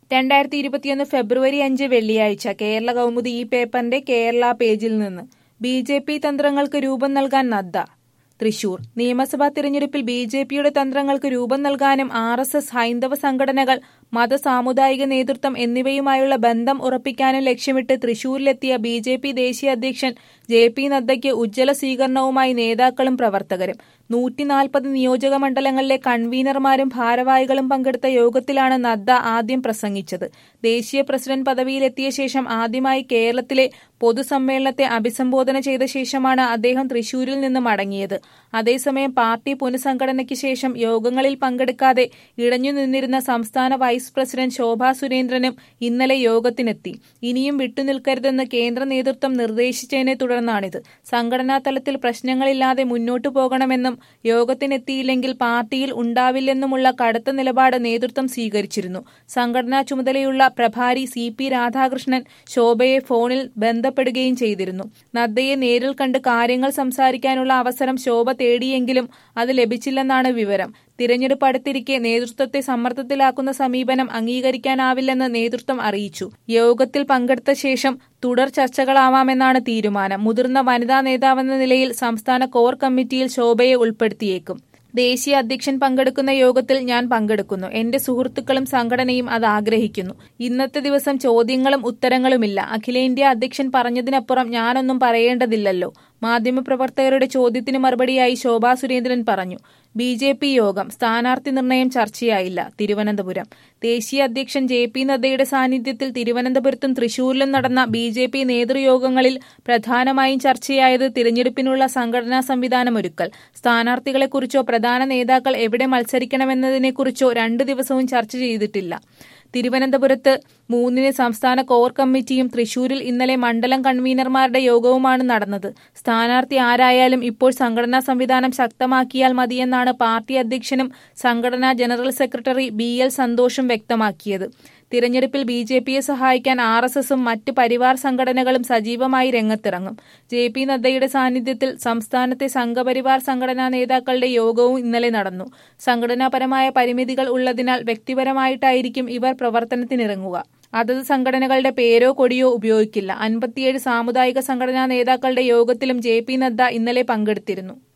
രണ്ടായിരത്തി ഇരുപത്തിയൊന്ന് ഫെബ്രുവരി അഞ്ച് വെള്ളിയാഴ്ച കേരള കൗമുദി ഈ പേപ്പറിന്റെ കേരള പേജിൽ നിന്ന് ബി ജെ പി തന്ത്രങ്ങൾക്ക് രൂപം നൽകാൻ നദ്ദ തൃശൂർ നിയമസഭാ തിരഞ്ഞെടുപ്പിൽ ബി ജെ പിയുടെ തന്ത്രങ്ങൾക്ക് രൂപം നൽകാനും ആർ എസ് എസ് ഹൈന്ദവ സംഘടനകൾ മത സാമുദായിക നേതൃത്വം എന്നിവയുമായുള്ള ബന്ധം ഉറപ്പിക്കാനും ലക്ഷ്യമിട്ട് തൃശൂരിലെത്തിയ ബി ജെ പി ദേശീയ അധ്യക്ഷൻ ജെ പി നദ്ദയ്ക്ക് ഉജ്ജ്വല സ്വീകരണവുമായി നേതാക്കളും പ്രവർത്തകരും നൂറ്റിനാൽപ്പത് നിയോജക മണ്ഡലങ്ങളിലെ കൺവീനർമാരും ഭാരവാഹികളും പങ്കെടുത്ത യോഗത്തിലാണ് നദ്ദ ആദ്യം പ്രസംഗിച്ചത് ദേശീയ പ്രസിഡന്റ് പദവിയിലെത്തിയ ശേഷം ആദ്യമായി കേരളത്തിലെ പൊതുസമ്മേളനത്തെ അഭിസംബോധന ചെയ്ത ശേഷമാണ് അദ്ദേഹം തൃശൂരിൽ നിന്ന് മടങ്ങിയത് അതേസമയം പാർട്ടി പുനഃസംഘടനയ്ക്ക് ശേഷം യോഗങ്ങളിൽ പങ്കെടുക്കാതെ ഇടഞ്ഞു നിന്നിരുന്ന സംസ്ഥാന വൈസ് പ്രസിഡന്റ് ശോഭാ സുരേന്ദ്രനും ഇന്നലെ യോഗത്തിനെത്തി ഇനിയും വിട്ടുനിൽക്കരുതെന്ന് കേന്ദ്ര നേതൃത്വം നിർദ്ദേശിച്ചതിനെ തുടർന്നാണിത് സംഘടനാ തലത്തിൽ പ്രശ്നങ്ങളില്ലാതെ മുന്നോട്ടു പോകണമെന്നും യോഗത്തിനെത്തിയില്ലെങ്കിൽ പാർട്ടിയിൽ ഉണ്ടാവില്ലെന്നുമുള്ള കടുത്ത നിലപാട് നേതൃത്വം സ്വീകരിച്ചിരുന്നു സംഘടനാ ചുമതലയുള്ള പ്രഭാരി സി പി രാധാകൃഷ്ണൻ ശോഭയെ ഫോണിൽ ബന്ധപ്പെടുകയും ചെയ്തിരുന്നു നദ്ദയെ നേരിൽ കണ്ട് കാര്യങ്ങൾ സംസാരിക്കാനുള്ള അവസരം ശോഭ തേടിയെങ്കിലും അത് ലഭിച്ചില്ലെന്നാണ് വിവരം തിരഞ്ഞെടുപ്പ് അടുത്തിരിക്കെ നേതൃത്വത്തെ സമ്മർദ്ദത്തിലാക്കുന്ന സമീപനം അംഗീകരിക്കാനാവില്ലെന്ന് നേതൃത്വം അറിയിച്ചു യോഗത്തിൽ പങ്കെടുത്ത ശേഷം തുടർ ചർച്ചകളാവാമെന്നാണ് തീരുമാനം മുതിർന്ന വനിതാ നേതാവെന്ന നിലയിൽ സംസ്ഥാന കോർ കമ്മിറ്റിയിൽ ശോഭയെ ഉൾപ്പെടുത്തിയേക്കും ദേശീയ അധ്യക്ഷൻ പങ്കെടുക്കുന്ന യോഗത്തിൽ ഞാൻ പങ്കെടുക്കുന്നു എന്റെ സുഹൃത്തുക്കളും സംഘടനയും അത് ആഗ്രഹിക്കുന്നു ഇന്നത്തെ ദിവസം ചോദ്യങ്ങളും ഉത്തരങ്ങളുമില്ല അഖിലേന്ത്യാ അധ്യക്ഷൻ പറഞ്ഞതിനപ്പുറം ഞാനൊന്നും പറയേണ്ടതില്ലല്ലോ മാധ്യമപ്രവർത്തകരുടെ ചോദ്യത്തിന് മറുപടിയായി ശോഭാ സുരേന്ദ്രൻ പറഞ്ഞു ബി ജെ പി യോഗം സ്ഥാനാർത്ഥി നിർണയം ചർച്ചയായില്ല തിരുവനന്തപുരം ദേശീയ അധ്യക്ഷൻ ജെ പി നദ്ദയുടെ സാന്നിധ്യത്തിൽ തിരുവനന്തപുരത്തും തൃശൂരിലും നടന്ന ബി ജെ പി നേതൃയോഗങ്ങളിൽ പ്രധാനമായും ചർച്ചയായത് തിരഞ്ഞെടുപ്പിനുള്ള സംഘടനാ സംവിധാനമൊരുക്കൽ സ്ഥാനാർത്ഥികളെക്കുറിച്ചോ പ്രധാന നേതാക്കൾ എവിടെ മത്സരിക്കണമെന്നതിനെക്കുറിച്ചോ രണ്ടു ദിവസവും ചർച്ച ചെയ്തിട്ടില്ല തിരുവനന്തപുരത്ത് മൂന്നിന് സംസ്ഥാന കോർ കമ്മിറ്റിയും തൃശൂരിൽ ഇന്നലെ മണ്ഡലം കൺവീനർമാരുടെ യോഗവുമാണ് നടന്നത് സ്ഥാനാർത്ഥി ആരായാലും ഇപ്പോൾ സംഘടനാ സംവിധാനം ശക്തമാക്കിയാൽ മതിയെന്നാണ് പാർട്ടി അധ്യക്ഷനും സംഘടനാ ജനറൽ സെക്രട്ടറി ബി എൽ സന്തോഷും വ്യക്തമാക്കിയത് തിരഞ്ഞെടുപ്പിൽ ബി ജെ പിയെ സഹായിക്കാൻ ആർ എസ് എസും മറ്റ് പരിവാർ സംഘടനകളും സജീവമായി രംഗത്തിറങ്ങും ജെ പി നദ്ദയുടെ സാന്നിധ്യത്തിൽ സംസ്ഥാനത്തെ സംഘപരിവാർ സംഘടനാ നേതാക്കളുടെ യോഗവും ഇന്നലെ നടന്നു സംഘടനാപരമായ പരിമിതികൾ ഉള്ളതിനാൽ വ്യക്തിപരമായിട്ടായിരിക്കും ഇവർ പ്രവർത്തനത്തിനിറങ്ങുക അതത് സംഘടനകളുടെ പേരോ കൊടിയോ ഉപയോഗിക്കില്ല അൻപത്തിയേഴ് സാമുദായിക സംഘടനാ നേതാക്കളുടെ യോഗത്തിലും ജെ പി നദ്ദ ഇന്നലെ പങ്കെടുത്തിരുന്നു